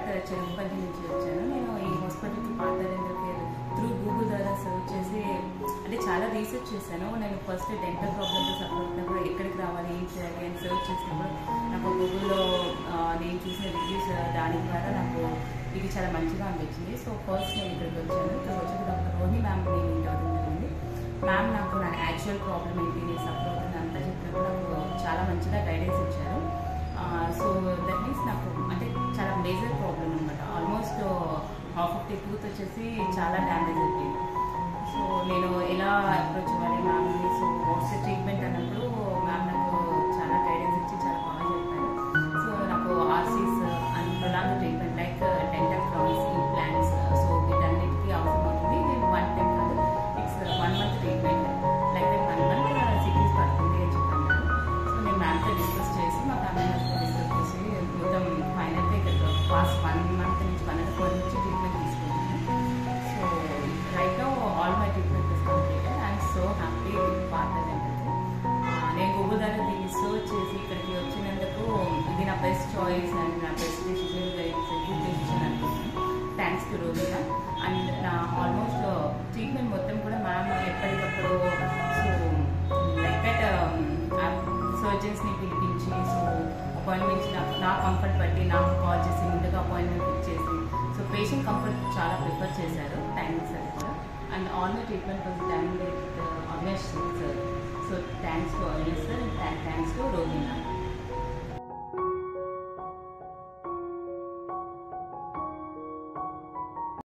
హైదరాబాద్ చెరుకుపల్లి నుంచి వచ్చాను నేను ఈ హాస్పిటల్కి పాతారేంద్ర కేర్ త్రూ గూగుల్ ద్వారా సర్చ్ చేసి అంటే చాలా రీసెర్చ్ చేశాను నేను ఫస్ట్ డెంటల్ ప్రాబ్లమ్తో సఫర్ అవుతున్నప్పుడు ఎక్కడికి రావాలి ఏం చేయాలి అని సర్చ్ చేసినప్పుడు నాకు గూగుల్లో ఆ, నేను చూసిన రివ్యూస్ దాని ద్వారా నాకు ఇది చాలా మంచిగా అనిపించింది సో ఫస్ట్ నేను ఇక్కడికి వచ్చాను ఇక్కడికి వచ్చి డాక్టర్ రోహి మ్యామ్ నేను ఇంటి అవ్వడం జరిగింది మ్యామ్ నాకు నా యాక్చువల్ ప్రాబ్లమ్ ఏంటి నేను సఫర్ అవుతుంది అంతా చెప్పినప్పుడు నాకు చాలా మంచిగా గైడెన్స్ ఇచ్చారు సో దట్ మీన్స్ నాకు అంటే చాలా మేజర్ ప్రాబ్లం అనమాట almost half of the tooth వచ్చేసి చాలా డ్యామేజ్ అయిపోయింది సో నేను ఎలా అప్రోచ్ అవ్వాలి మ్యామ్ని సో వాట్స్ ట్రీట్మెంట్ అన్నప్పుడు మ్యామ్ నాకు చాలా గైడెన్స్ ఇచ్చి చాలా బాగా చెప్పారు సో నాకు RCs and prolong treatment like dental crowns implants so వీటన్నిటికీ అవసరం అవుతుంది ఇది వన్ టైం కాదు it's one month treatment like one month sittings పడుతుంది అని చెప్పాను సో నేను మ్యామ్తో డిస్కస్ చేసి మా ఫ్యామిలీ మెంబర్స్తో డిస్కస్ చేసి మొత్తం ఫైనల్గా ఇక్కడ పాస్ట్ వన్ మంత్ నుంచి వన్ అండ్ ఫోర్ నుంచి ట్రీట్మెంట్ తీసుకుంటున్నాను so right now all my treatment is completed I'm so happy with partner నేను గూగుల్ ద్వారా దీన్ని సర్చ్ చేసి ఇక్కడికి వచ్చినందుకు ఇది నా బెస్ట్ చాయిస్ అండ్ నా బెస్ట్ డెసిషన్ గుడ్ డెసిషన్ అనుకుంటున్నాను థ్యాంక్స్ టు రోహిత అండ్ నా ఆల్మోస్ట్ ట్రీట్మెంట్ మొత్తం కూడా మ్యామ్ ఎప్పటికప్పుడు సో లైక్ దట్ సర్జన్స్ని పిలిపించి సో అపాయింట్మెంట్స్ నాకు నా కంఫర్ట్ బట్టి నాకు కాల్ చేసి ముందుగా అపాయింట్మెంట్ ఫిక్స్ చేసి సో పేషెంట్ కంఫర్ట్ చాలా ప్రిఫర్ చేశారు టైమింగ్స్ అది కూడా and all my treatment was done with Avinash sir so thanks to Avinash sir and thanks to రోహిణా